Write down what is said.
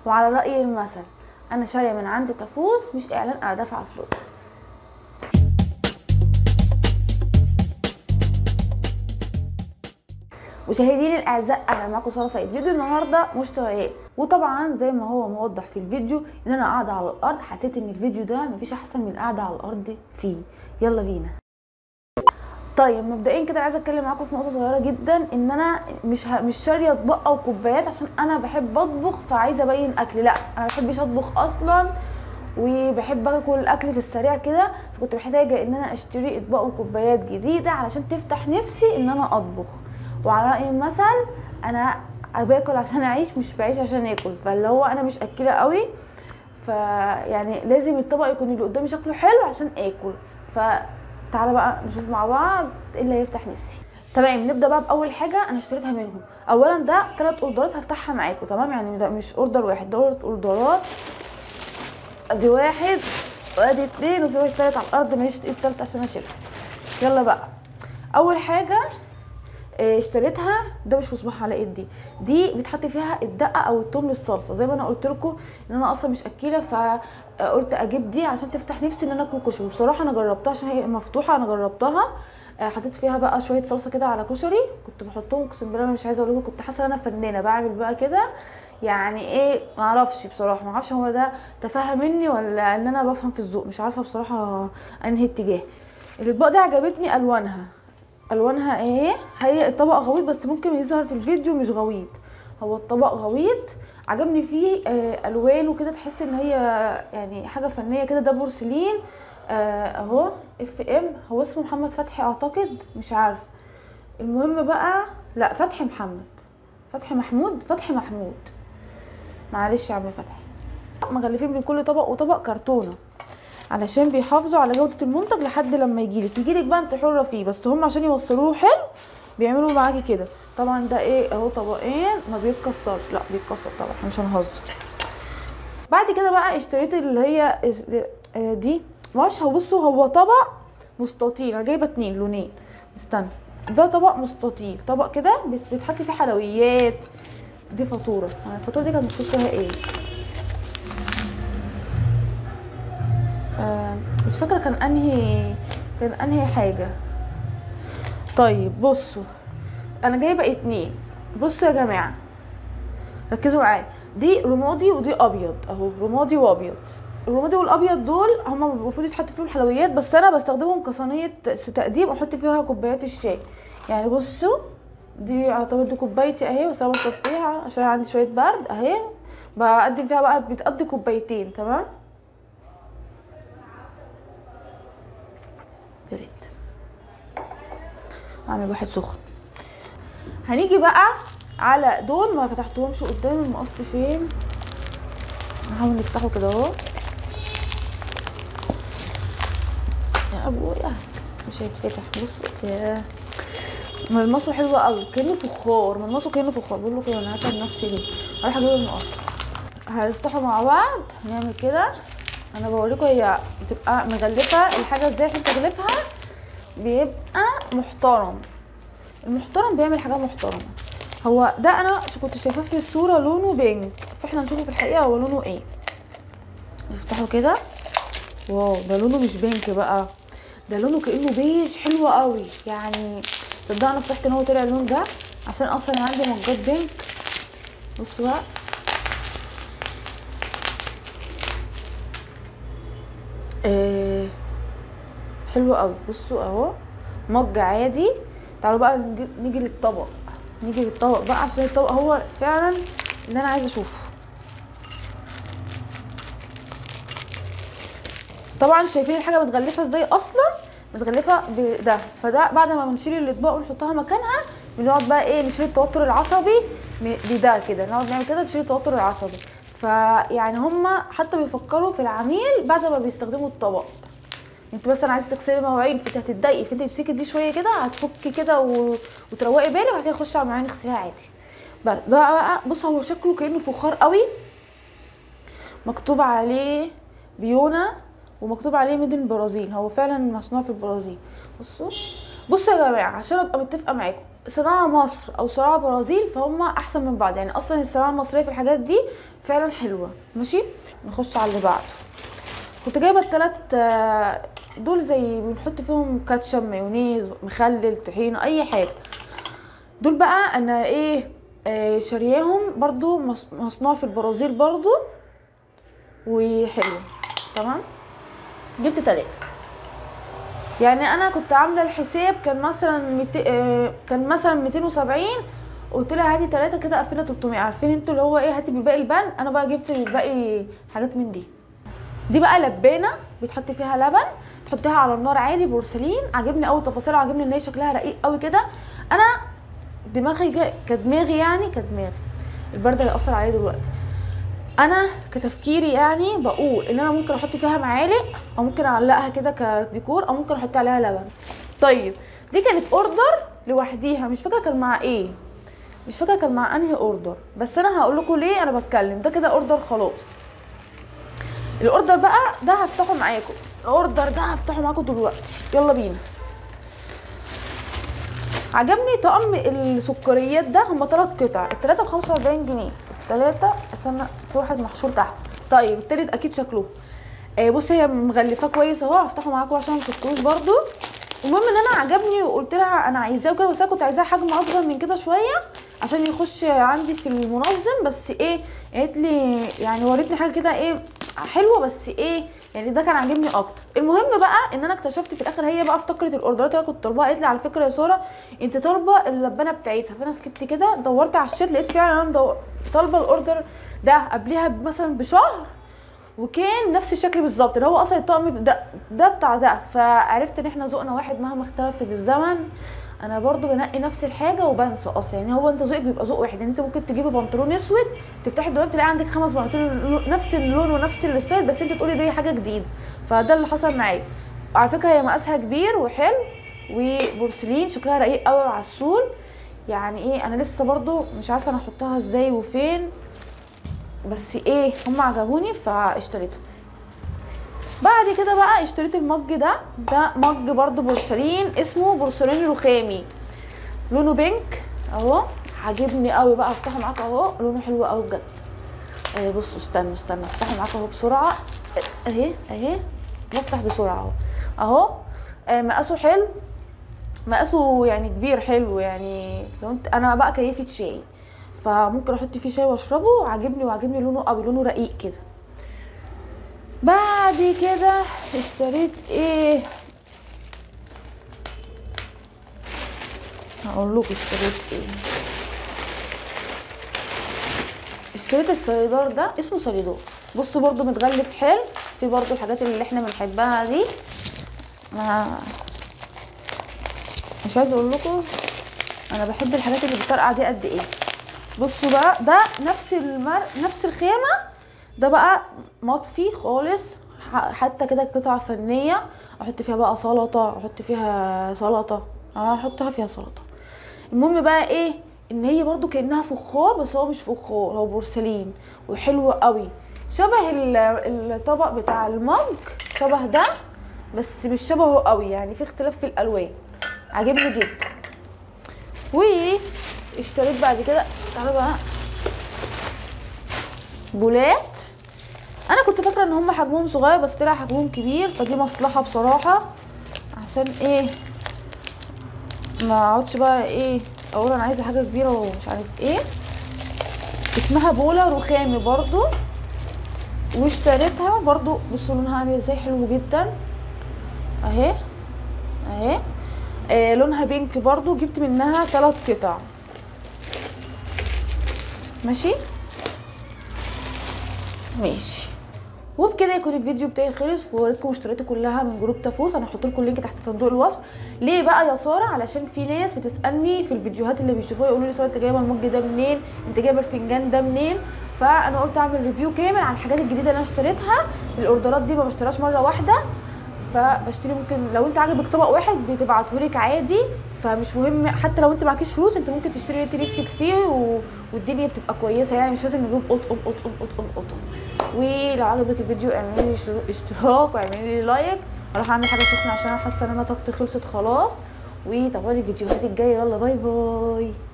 وعلى راي المثل انا شاريه من عند تفوز مش اعلان انا دافعه فلوس مشاهديني الاعزاء اهلا معاكم ساره سعيد فيديو النهارده مشتريات وطبعا زي ما هو موضح في الفيديو ان انا قاعده على الارض حسيت ان الفيديو ده مفيش احسن من القعده على الارض فيه يلا بينا طيب مبدئيا كده عايزه اتكلم معاكم في نقطه صغيره جدا ان انا مش ه... مش شاريه اطباق او كوبايات عشان انا بحب اطبخ فعايزه ابين اكل لا انا ما بحبش اطبخ اصلا وبحب اكل الاكل في السريع كده فكنت محتاجه ان انا اشتري اطباق وكوبايات جديده علشان تفتح نفسي ان انا اطبخ وعلى راي المثل انا باكل عشان اعيش مش بعيش عشان اكل فاللي هو انا مش اكله قوي فيعني لازم الطبق يكون اللي قدامي شكله حلو عشان اكل فتعالى بقى نشوف مع بعض ايه اللي هيفتح نفسي تمام نبدا بقى باول حاجه انا اشتريتها منهم اولا ده ثلاث اوردرات هفتحها معاكم تمام يعني ده مش اوردر واحد ده اوردرات ادي واحد وادي اتنين وفي واحد تالت على الارض ماليش ايد تالت عشان اشيلها يلا بقى اول حاجه اشتريتها ده مش مصباح على ايدي دي بيتحط فيها الدقه او التوم للصلصه زي ما انا قلت لكم ان انا اصلا مش اكيله فقلت اجيب دي عشان تفتح نفسي ان انا اكل كشري بصراحه انا جربتها عشان هي مفتوحه انا جربتها حطيت فيها بقى شويه صلصه كده على كشري كنت بحطهم اقسم بالله مش عايزه اقول لكم كنت حاسه ان انا فنانه بعمل بقى كده يعني ايه معرفش بصراحه معرفش هو ده تفاهه مني ولا ان انا بفهم في الذوق مش عارفه بصراحه انهي اتجاه الاطباق دي عجبتني الوانها الوانها ايه هي الطبق غويط بس ممكن يظهر في الفيديو مش غويط هو الطبق غويط عجبني فيه آه الوانه كده تحس ان هي يعني حاجه فنيه كده ده بورسلين آه اهو اف ام هو اسمه محمد فتحي اعتقد مش عارف المهم بقى لا فتحي محمد فتحي محمود فتحي محمود معلش يا عم فتحي مغلفين بين كل طبق وطبق كرتونه علشان بيحافظوا على جوده المنتج لحد لما يجيلك يجيلك بقى انت حره فيه بس هم عشان يوصلوه حلو بيعملوا معاكي كده طبعا ده ايه اهو طبقين ما بيتكسرش لا بيتكسر طبعا احنا مش هنهزر بعد كده بقى اشتريت اللي هي دي مش هو بصوا هو طبق مستطيل انا جايبه اتنين لونين استنى ده طبق مستطيل طبق كده بيتحط فيه حلويات دي فاتوره الفاتوره دي كانت مكتوب فيها ايه آه مش فاكره كان انهي كان انهي حاجه طيب بصوا انا جايبه اتنين بصوا يا جماعه ركزوا معايا دي رمادي ودي ابيض اهو رمادي وابيض الرمادي والابيض دول هما المفروض يتحط فيهم حلويات بس انا بستخدمهم كصينيه تقديم احط فيها كوبايات الشاي يعني بصوا دي اعتبر دي كوبايتي اهي بس انا بصفيها عشان عندي شويه برد اهي بقدم فيها بقى بتقضي كوبايتين تمام بريد اعمل واحد سخن هنيجي بقى على دول ما فتحتهمش قدام المقص فين نحاول نفتحه كده اهو يا ابويا مش هيتفتح بص يا ملمسه حلو قوي كانه فخار ملمسه كانه فخار بقول له كده انا هتعب نفسي ليه اروح اجيب المقص هنفتحه مع بعض نعمل كده انا بوريكم هي بتبقى مغلفه الحاجه ازاي عشان تغلفها بيبقى محترم المحترم بيعمل حاجه محترمه هو ده انا كنت شايفاه في الصوره لونه بينك فاحنا نشوفه في الحقيقه هو لونه ايه نفتحه كده واو ده لونه مش بينك بقى ده لونه كانه بيج حلو قوي يعني صدق انا فرحت ان هو طلع اللون ده عشان اصلا عندي مجات بينك بصوا بقى آه حلو قوي بصوا اهو مج عادي تعالوا بقى نيجي للطبق نيجي للطبق بقى عشان الطبق هو فعلا اللي انا عايزه اشوفه طبعا شايفين الحاجه متغلفه ازاي اصلا متغلفه بده فده بعد ما بنشيل الاطباق ونحطها مكانها بنقعد بقى ايه نشيل التوتر العصبي بده كده نقعد نعمل كده نشيل التوتر العصبي فيعني هما حتى بيفكروا في العميل بعد ما بيستخدموا الطبق انت مثلا عايزه تغسلي مواعين فانت هتتضايقي فانت تمسكي دي شويه كده هتفكي كده و... وتروقي بالك وبعد كده تخشي على المواعين اغسليها عادي بس ده بقى بص هو شكله كانه فخار قوي مكتوب عليه بيونا ومكتوب عليه ميد البرازيل هو فعلا مصنوع في البرازيل بصوا بصوا يا جماعه عشان ابقى متفقه معاكم صناعه مصر او صناعه برازيل فهم احسن من بعض يعني اصلا الصناعه المصريه في الحاجات دي فعلا حلوه ماشي نخش على اللي بعده كنت جايبه التلات آه، دول زي بنحط فيهم كاتشب مايونيز مخلل طحينه اي حاجه دول بقى انا ايه آه شارياهم برضو مص- مصنوع في البرازيل برضو وحلو تمام جبت تلاتة يعني انا كنت عامله الحساب كان مثلا ميت... آه كان مثلا 270 قلت لها هاتي تلاتة كده قفلنا 300 عارفين انتوا اللي هو ايه هاتي بالباقي البان انا بقى جبت بالباقي حاجات من دي دي بقى لبانه بيتحط فيها لبن تحطيها على النار عادي بورسلين عاجبني قوي تفاصيلها عاجبني ان هي شكلها رقيق قوي كده انا دماغي جا... كدماغي يعني كدماغي البرد هيأثر عليا دلوقتي انا كتفكيري يعني بقول ان انا ممكن احط فيها معالق او ممكن اعلقها كده كديكور او ممكن احط عليها لبن طيب دي كانت اوردر لوحديها مش فاكره كان مع ايه مش فاكره كان مع انهي اوردر بس انا هقول لكم ليه انا بتكلم ده كده اوردر خلاص الاوردر بقى ده هفتحه معاكم الاوردر ده هفتحه معاكم دلوقتي يلا بينا عجبني طقم السكريات ده هما تلات قطع التلاتة ب 45 جنيه التلاتة استنى في واحد محشور تحت طيب التالت اكيد شكله آه بصي هي مغلفاه كويس اهو هفتحه معاكم عشان متشكروش برضو المهم ان انا عجبني وقلت لها انا عايزاه وكده بس انا كنت عايزاه حجم اصغر من كده شويه عشان يخش عندي في المنظم بس ايه قالت لي يعني وريتني حاجه كده ايه حلوه بس ايه يعني ده كان عاجبني اكتر المهم بقى ان انا اكتشفت في الاخر هي بقى افتكرت الاوردرات اللي انا كنت طالباها قالت لي على فكره يا ساره انت طالبه اللبانه بتاعتها فانا سكت كده دورت على الشات لقيت فعلا انا مدو- طالبه الاوردر ده قبلها مثلا بشهر وكان نفس الشكل بالظبط اللي هو اصلا الطقم ده ده بتاع ده فعرفت ان احنا ذوقنا واحد مهما اختلف في الزمن انا برضو بنقي نفس الحاجه وبنسى اصلا يعني هو انت ذوقك بيبقى ذوق واحد يعني انت ممكن تجيبي بنطلون اسود تفتحي الدولاب تلاقي عندك خمس بناطيل نفس اللون ونفس الستايل بس انت تقولي دي حاجه جديده فده اللي حصل معايا على فكره هي مقاسها كبير وحلو وبورسلين شكلها رقيق قوي وعسول يعني ايه انا لسه برضو مش عارفه انا احطها ازاي وفين بس ايه هم عجبوني فاشتريته بعد كده بقى اشتريت المج ده ده مج برضو بورسلين اسمه بورسلين رخامي لونه بينك اهو عاجبني قوي بقى افتحه معاكم اهو لونه حلو قوي بجد آه بصوا استنوا استنوا افتحه معاكم اهو بسرعه اهي اهي بفتح بسرعه اهو اهو آه مقاسه حلو مقاسه يعني كبير حلو يعني لو انت انا بقى كيفة شاي فممكن احط فيه شاي واشربه عاجبني وعاجبني لونه قوي لونه رقيق كده بعد كده اشتريت ايه هقول لكم اشتريت ايه اشتريت السليدار ده اسمه سليدار بصوا برضو متغلف حلو في برضو الحاجات اللي احنا بنحبها دي ما مش عايزه اقول لكم انا بحب الحاجات اللي بتطرقع دي قد ايه بصوا بقى ده نفس المر... نفس الخامه ده بقى مطفي خالص ح- حتى كده قطعه فنيه احط فيها بقى سلطه احط فيها سلطه اه احطها فيها سلطه المهم بقى ايه ان هي برضو كانها فخار بس هو مش فخار هو بورسلين وحلو قوي شبه ال- الطبق بتاع المج شبه ده بس مش شبهه قوي يعني في اختلاف في الالوان عاجبني جدا واشتريت بعد كده تعالوا بقى بولات انا كنت فاكره ان هم حجمهم صغير بس طلع حجمهم كبير فدي مصلحه بصراحه عشان ايه ما اقعدش بقى ايه اقول انا عايزه حاجه كبيره ومش عارف ايه اسمها بولا رخامي برضو واشتريتها برضو بصوا لونها عامل ازاي حلو جدا اهي اهي آه لونها بينك برضو جبت منها ثلاث قطع ماشي ماشي وبكده يكون الفيديو بتاعي خلص ووريتكم اشتريته كلها من جروب تافوس انا هحط لكم اللينك تحت صندوق الوصف ليه بقى يا ساره علشان في ناس بتسالني في الفيديوهات اللي بيشوفوها يقولوا لي ساره انت جايبه المج ده منين انت جايبه الفنجان ده منين فانا قلت اعمل ريفيو كامل عن الحاجات الجديده اللي انا اشتريتها الاوردرات دي ما بشتريهاش مره واحده فبشتري ممكن لو انت عاجبك طبق واحد بتبعتهولك عادي فمش مهم حتى لو انت معكيش فلوس انت ممكن تشتري اللي انت نفسك فيه و... والدنيا بتبقى كويسه يعني مش لازم نجيب قطقم قطقم قطقم قطقم ولو عجبك الفيديو اعملي لي اشتراك واعملي لي لايك اروح اعمل حاجه سخنه عشان انا حاسه ان انا طاقتي خلصت خلاص وتابعوني الفيديوهات الجايه يلا باي باي